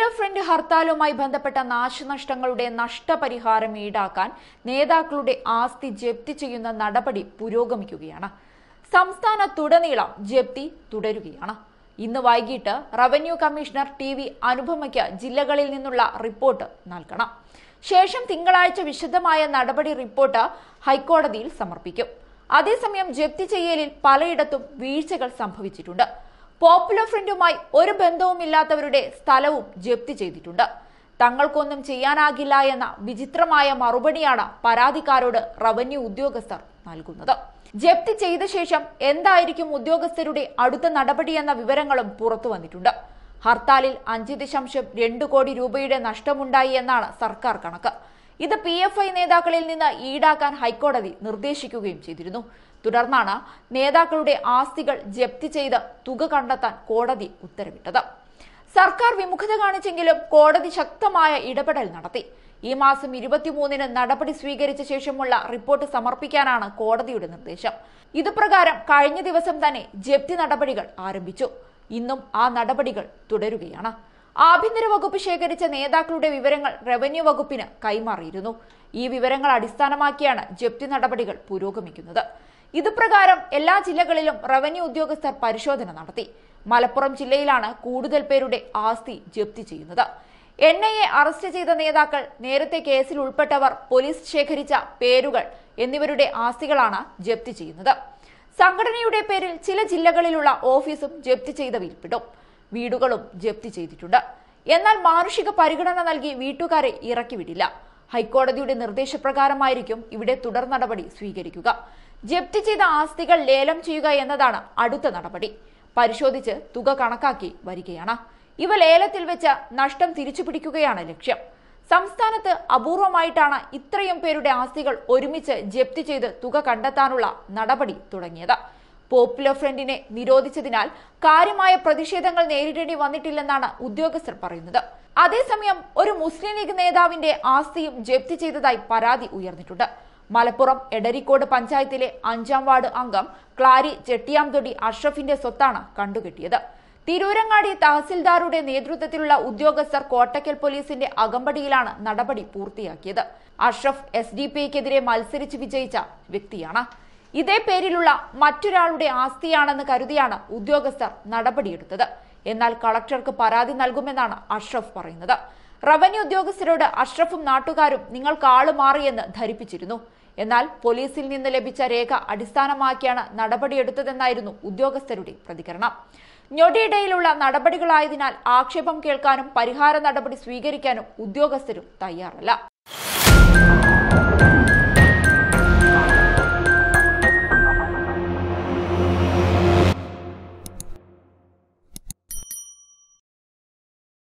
popular front ഹർത്താലുമായി ബന്ധപ്പെട്ട നാശനഷ്ടങ്ങളുടെ നഷ്ടപരിഹാരം ഈടാക്കാൻ നേതാക്കളുടെ ആസ്തി ജപ്തി ചെയ്യുന്ന നടപടി പുരോഗമിക്കുകയാണ് സംസ്ഥാനത്തുടനീളം ജപ്തി തുടരുകയാണ് ഇന്ന് വൈകിട്ട് റവന്യൂ കമ്മീഷണർ ടി വി അനുപമയ്ക്ക് ജില്ലകളിൽ നിന്നുള്ള റിപ്പോർട്ട് നൽകണം ശേഷം തിങ്കളാഴ്ച വിശദമായ നടപടി റിപ്പോർട്ട് ഹൈക്കോടതിയിൽ സമർപ്പിക്കും അതേസമയം ജപ്തി ചെയ്യലിൽ പലയിടത്തും വീഴ്ചകൾ സംഭവിച്ചിട്ടുണ്ട് പോപ്പുലർ ഫ്രണ്ടുമായി ഒരു ബന്ധവുമില്ലാത്തവരുടെ സ്ഥലവും ജപ്തി ചെയ്തിട്ടുണ്ട് തങ്ങൾക്കൊന്നും ചെയ്യാനാകില്ല എന്ന വിചിത്രമായ മറുപടിയാണ് പരാതിക്കാരോട് റവന്യൂ ഉദ്യോഗസ്ഥർ നൽകുന്നത് ജപ്തി ചെയ്ത ശേഷം എന്തായിരിക്കും ഉദ്യോഗസ്ഥരുടെ അടുത്ത നടപടിയെന്ന വിവരങ്ങളും പുറത്തു വന്നിട്ടുണ്ട് ഹർത്താലിൽ അഞ്ച് ദശാംശം രണ്ട് കോടി രൂപയുടെ നഷ്ടമുണ്ടായി എന്നാണ് സർക്കാർ കണക്ക് ഇത് പി എഫ് ഐ നേതാക്കളിൽ നിന്ന് ഈടാക്കാൻ ഹൈക്കോടതി നിർദ്ദേശിക്കുകയും ചെയ്തിരുന്നു തുടർന്നാണ് നേതാക്കളുടെ ആസ്തികൾ ജപ്തി ചെയ്ത് തുക കണ്ടെത്താൻ കോടതി ഉത്തരവിട്ടത് സർക്കാർ വിമുഖത കാണിച്ചെങ്കിലും കോടതി ശക്തമായ ഇടപെടൽ നടത്തി ഈ മാസം ഇരുപത്തിമൂന്നിന് നടപടി സ്വീകരിച്ച ശേഷമുള്ള റിപ്പോർട്ട് സമർപ്പിക്കാനാണ് കോടതിയുടെ നിർദ്ദേശം ഇതുപ്രകാരം കഴിഞ്ഞ ദിവസം തന്നെ ജപ്തി നടപടികൾ ആരംഭിച്ചു ഇന്നും ആ നടപടികൾ തുടരുകയാണ് ആഭ്യന്തര വകുപ്പ് ശേഖരിച്ച നേതാക്കളുടെ വിവരങ്ങൾ റവന്യൂ വകുപ്പിന് കൈമാറിയിരുന്നു ഈ വിവരങ്ങൾ അടിസ്ഥാനമാക്കിയാണ് ജപ്തി നടപടികൾ പുരോഗമിക്കുന്നത് ഇതുപ്രകാരം എല്ലാ ജില്ലകളിലും റവന്യൂ ഉദ്യോഗസ്ഥർ പരിശോധന നടത്തി മലപ്പുറം ജില്ലയിലാണ് കൂടുതൽ പേരുടെ ആസ്തി ജപ്തി ചെയ്യുന്നത് എൻ ഐ എ അറസ്റ്റ് ചെയ്ത നേതാക്കൾ നേരത്തെ കേസിൽ ഉൾപ്പെട്ടവർ പോലീസ് ശേഖരിച്ച പേരുകൾ എന്നിവരുടെ ആസ്തികളാണ് ജപ്തി ചെയ്യുന്നത് സംഘടനയുടെ പേരിൽ ചില ജില്ലകളിലുള്ള ഓഫീസും ജപ്തി ചെയ്തവയിൽപ്പെടും വീടുകളും ജപ്തി ചെയ്തിട്ടുണ്ട് എന്നാൽ മാനുഷിക പരിഗണന നൽകി വീട്ടുകാരെ ഇറക്കിവിടില്ല ഹൈക്കോടതിയുടെ നിർദ്ദേശപ്രകാരമായിരിക്കും ഇവിടെ തുടർ നടപടി സ്വീകരിക്കുക ജപ്തി ചെയ്ത ആസ്തികൾ ലേലം ചെയ്യുക എന്നതാണ് അടുത്ത നടപടി പരിശോധിച്ച് തുക കണക്കാക്കി വരികയാണ് ഇവ ലേലത്തിൽ വെച്ച് നഷ്ടം തിരിച്ചുപിടിക്കുകയാണ് ലക്ഷ്യം സംസ്ഥാനത്ത് അപൂർവമായിട്ടാണ് ഇത്രയും പേരുടെ ആസ്തികൾ ഒരുമിച്ച് ജപ്തി ചെയ്ത് തുക കണ്ടെത്താനുള്ള നടപടി തുടങ്ങിയത് പോപ്പുലർ ഫ്രണ്ടിനെ നിരോധിച്ചതിനാൽ കാര്യമായ പ്രതിഷേധങ്ങൾ നേരിടേണ്ടി വന്നിട്ടില്ലെന്നാണ് ഉദ്യോഗസ്ഥർ പറയുന്നത് അതേസമയം ഒരു മുസ്ലിം ലീഗ് നേതാവിന്റെ ആസ്തിയും ജപ്തി ചെയ്തതായി പരാതി ഉയർന്നിട്ടുണ്ട് മലപ്പുറം എടരിക്കോട് പഞ്ചായത്തിലെ അഞ്ചാം വാർഡ് അംഗം ക്ലാരി ചെട്ടിയാംതൊടി അഷ്റഫിന്റെ സ്വത്താണ് കണ്ടുകെട്ടിയത് തിരൂരങ്ങാടി തഹസിൽദാറുടെ നേതൃത്വത്തിലുള്ള ഉദ്യോഗസ്ഥർ കോട്ടക്കൽ പോലീസിന്റെ അകമ്പടിയിലാണ് നടപടി പൂർത്തിയാക്കിയത് അഷ്റഫ് എസ് ഡി പി ഐക്കെതിരെ മത്സരിച്ച് വിജയിച്ച വ്യക്തിയാണ് ഇതേ പേരിലുള്ള മറ്റൊരാളുടെ ആസ്തിയാണെന്ന് കരുതിയാണ് ഉദ്യോഗസ്ഥർ നടപടിയെടുത്തത് എന്നാൽ കളക്ടർക്ക് പരാതി നൽകുമെന്നാണ് അഷ്റഫ് പറയുന്നത് റവന്യൂ ഉദ്യോഗസ്ഥരോട് അഷ്റഫും നാട്ടുകാരും നിങ്ങൾക്ക് ആള് മാറിയെന്ന് ധരിപ്പിച്ചിരുന്നു എന്നാൽ പോലീസിൽ നിന്ന് ലഭിച്ച രേഖ അടിസ്ഥാനമാക്കിയാണ് നടപടിയെടുത്തതെന്നായിരുന്നു ഉദ്യോഗസ്ഥരുടെ പ്രതികരണം ഞൊടിയിടയിലുള്ള നടപടികളായതിനാൽ ആക്ഷേപം കേൾക്കാനും പരിഹാര നടപടി സ്വീകരിക്കാനും ഉദ്യോഗസ്ഥരും തയ്യാറല്ല